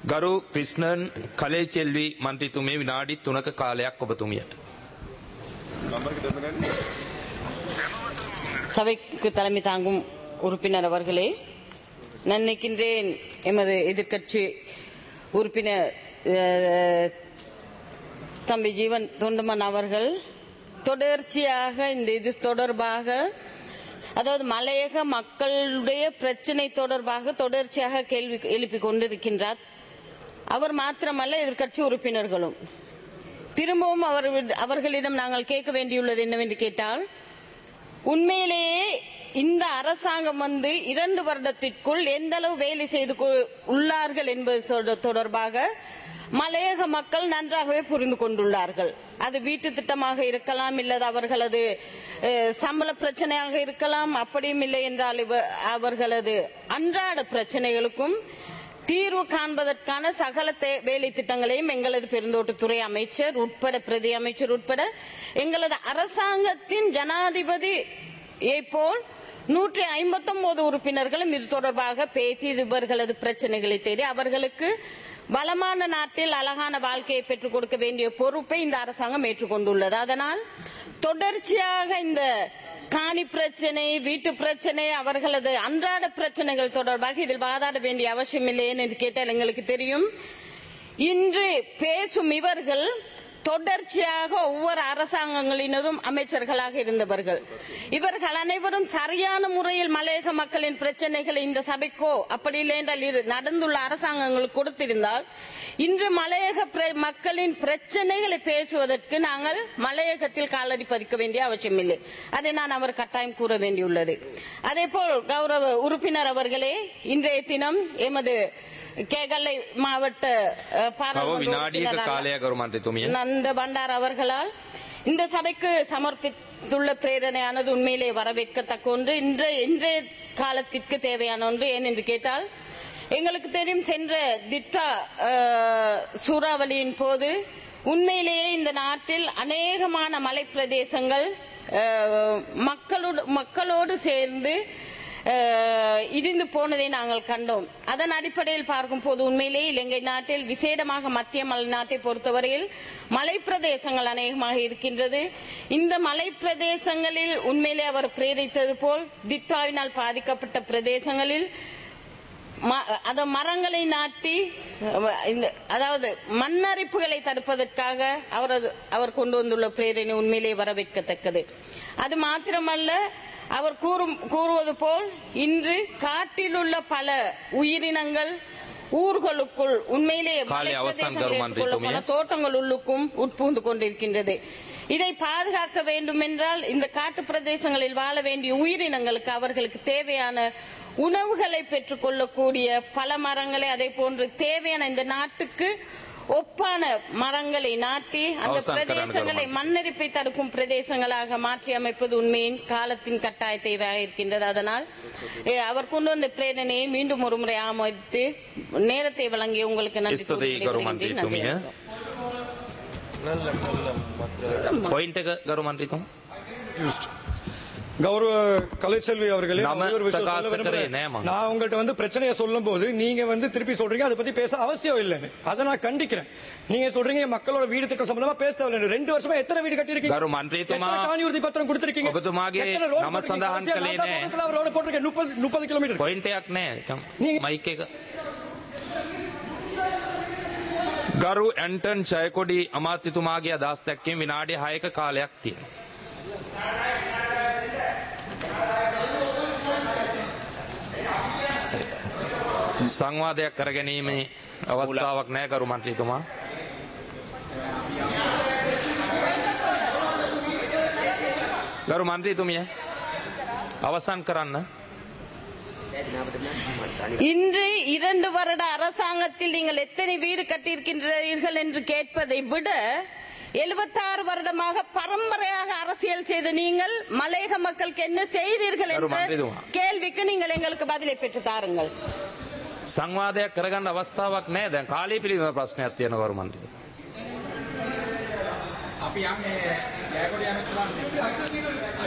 ගරු ක්‍රිස්නන් කලේ චෙල්වි මන්ත්‍රීතුමේ විනාඩි තුනක කාලයක් ඔබතුමියට. சபைக்கு தலைமை தாங்கும் உறுப்பினர் அவர்களே நான் நினைக்கின்றேன் எமது எதிர்க்கட்சி உறுப்பினர் அஹ், தம்பி ஜீவன் தொண்டமன் அவர்கள் தொடர்ச்சியாக இந்த இது தொடர்பாக அதாவது மலையக மக்களுடைய பிரச்சனை தொடர்பாக தொடர்ச்சியாக கேள்வி எழுப்பிக் கொண்டிருக்கின்றார் அவர் மாத்திரமல்ல எதிர்க்கட்சி உறுப்பினர்களும் திரும்பவும் அவர் அவர்களிடம் நாங்கள் கேட்க வேண்டியுள்ளது என்னவென்று கேட்டால் உண்மையிலேயே இந்த அரசாங்கம் வந்து இரண்டு வருடத்திற்குள் எந்த அளவு வேலை செய்து கொ- உள்ளார்கள் என்பது சொட- தொடர்பாக மலையக மக்கள் நன்றாகவே புரிந்து கொண்டுள்ளார்கள் அது வீட்டு திட்டமாக இருக்கலாம் இல்லது அவர்களது அஹ், சம்பள பிரச்சனையாக இருக்கலாம் அப்படியும் இல்லை என்றால் இவ- அவர்களது அன்றாட பிரச்சனைகளுக்கும் தீர்வு காண்பதற்கான சகல தே- வேலை திட்டங்களையும் எங்களது பெருந்தோட்டத்துறை அமைச்சர் உட்பட பிரதி அமைச்சர் உட்பட எங்களது அரசாங்கத்தின் ஜனாதிபதி போல் நூற்றி ஐம்பத்தொன்பது உறுப்பினர்களும் இது தொடர்பாக பேசி இவர்களது பிரச்சனைகளை தேடி அவர்களுக்கு வளமான நாட்டில் அழகான வாழ்க்கையை பெற்றுக் கொடுக்க வேண்டிய பொறுப்பை இந்த அரசாங்கம் ஏற்றுக்கொண்டுள்ளது அதனால் தொடர்ச்சியாக இந்த காணி பிரச்சனை வீட்டு பிரச்சனை அவர்களது அன்றாட பிரச்சனைகள் தொடர்பாக இதில் வாதாட வேண்டிய அவசியம் இல்லை என்று கேட்டால் எங்களுக்கு தெரியும் இன்று பேசும் இவர்கள் தொடர்ச்சியாக ஒவ்வொரு அரசாங்கங்களினதும் அமைச்சர்களாக இருந்தவர்கள் இவர்கள் அனைவரும் சரியான முறையில் மலையக மக்களின் பிரச்சனைகளை இந்த சபைக்கோ அப்படி இல்லை என்றால் இரு நடந்துள்ள அரசாங்கங்களுக்கு கொடுத்திருந்தால் இன்று மலையக பிர- மக்களின் பிரச்சனைகளை பேசுவதற்கு நாங்கள் மலையகத்தில் காலடி பதிக்க வேண்டிய அவசியம் இல்லை அதை நான் அவர் கட்டாயம் கூற வேண்டியுள்ளது அதே போல் கௌரவ உறுப்பினர் அவர்களே இன்றைய தினம் எமது கேகலை மாவட்ட அஹ், තව பாராளுமன்ற විනාඩියක உறுப்பினரான කාලයක් ගරු මන්ත්‍රීතුමිය. நந்த பண்டார் அவர்களால் இந்த சபைக்கு சமர்ப்பித்துள்ள பிரேரணையானது உண்மையிலே வரவேற்கத்தக்க ஒன்று இன்றைய இன்றைய காலத்திற்கு தேவையான ஒன்று ஏன் என்று கேட்டால் எங்களுக்கு தெரியும் சென்ற திட்டா அஹ், சூறாவளியின் போது உண்மையிலேயே இந்த நாட்டில் அநேகமான மலை பிரதேசங்கள் அஹ், மக்களோடு மக்களோடு சேர்ந்து அஹ், இடிந்து போனதை நாங்கள் கண்டோம் அதன் அடிப்படையில் பார்க்கும் போது உண்மையிலேயே இலங்கை நாட்டில் விசேடமாக மத்திய மலை நாட்டை பொறுத்தவரையில் மலை பிரதேசங்கள் அநேகமாக இருக்கின்றது இந்த மலை பிரதேசங்களில் உண்மையிலே அவர் பிரேரித்தது போல் திட்டாவினால் பாதிக்கப்பட்ட பிரதேசங்களில் ம- அத மரங்களை நாட்டி அஹ், இந்த அதாவது மண்ணரிப்புகளை தடுப்பதற்காக அவரது அவர் கொண்டு வந்துள்ள பிரேரணை உண்மையிலே வரவேற்கத்தக்கது அது மாத்திரமல்ல அவர் கூறும் கூறுவது போல் இன்று காட்டில் உள்ள பல உயிரினங்கள் ஊர்களுக்குள் உண்மையிலே காலை அவசான் கருமான் கொள்ளப்போன தோட்டங்கள் உள்ளுக்கும் உட்புகுந்து கொண்டிருக்கின்றது இதை பாதுகாக்க வேண்டும் என்றால் இந்த காட்டு பிரதேசங்களில் வாழ வேண்டிய உயிரினங்களுக்கு அவர்களுக்கு தேவையான உணவுகளை பெற்றுக் கொள்ளக்கூடிய பல மரங்களை அதே போன்று தேவையான இந்த நாட்டுக்கு ஒப்பான மரங்களை நாட்டி அந்த அவசான் கரான் பிரதேசங்களை கருமான். மண்ணரிப்பை தடுக்கும் பிரதேசங்களாக மாற்றி அமைப்பது உண்மையின் காலத்தின் கட்டாய தேவையாக இருக்கின்றது அதனால் எ, அவர் கொண்டு வந்த பிரேரணையை மீண்டும் ஒரு முறை ஆமோதித்து நேரத்தை வழங்கிய உங்களுக்கு நன்றி ස්තුතියි கூறி ගරු விடைபெறுகின்றேன். நன்றி මන්ත්‍රීතුමිය. வணக்கம். පොයින්ට එක ගරු මන්ත්‍රීතුම. கௌரவ கலைச்செல்வி அவர்களே நான் நாம ஒரே ஒரு விஷயம் சொல்ல பிரகாச விரும்புறேன். கரே நேமா. நான் உங்கள்ட்ட வந்து பிரச்சனையை சொல்லும் போது நீங்க வந்து திருப்பி சொல்றீங்க அதை பத்தி பேச அவசியம் இல்லைன்னு அதை நான் கண்டிக்கிறேன் நீங்க சொல்றீங்க மக்களோட வீடு திட்டம் சம்பந்தமா பேச தேவையில்லை ரெண்டு வருஷமா எத்தனை வீடு கட்டியிருக்கீங்க கரு மன்றித்துமா, எத்தனை காணி உறுதி பத்திரம் கொடுத்திருக்கீங்க ඔබතුමාගේ எத்தனை road නම போட்டிருக்கீங்க? සඳහන් அவசியம் කළේ நான் தான் නෑ. பக்கத்துல ஒரு road போட்டிருக்கேன் முப்பது முப்பது கிலோமீட்டர் පොයින්ටයක් නෑ நீங்க- මයික එක. ගරු ඇන්ටන් ජයකොඩි අමාත්‍යතුමාගේ අදහස් දැක්කීම විනාඩි 6ක කාලයක් තියෙනවා. සංවාදයක් කරගැනීමේ අවස්ථාවක් නෑ කරු මන්ත්‍රීතුමා. ගරු මන්ත්‍රීතුමිය අවසන් කරන්න. இன்று இரண்டு வருட அரசாங்கத்தில் நீங்கள் எத்தனை வீடு கட்டியிருக்கின்றீர்கள் என்று கேட்பதை விட எழுபத்தாறு வருடமாக பரம்பரையாக அரசியல் செய்த நீங்கள் மலையக மக்களுக்கு என்ன செய்தீர்கள் கரு என்ற மந்திரிதுமா. கேள்விக்கு நீங்கள் எங்களுக்கு பதிலை பெற்று தாருங்கள் සංවාදයක් කරගන්න අවස්ථාවක් නෑ දැන් කාලය පිළිබඳ ප්‍රශ්නයක් තියෙන කරු මන්ත්‍රී. අපි යම් මේ ජයකොඩි ඇමතුමන්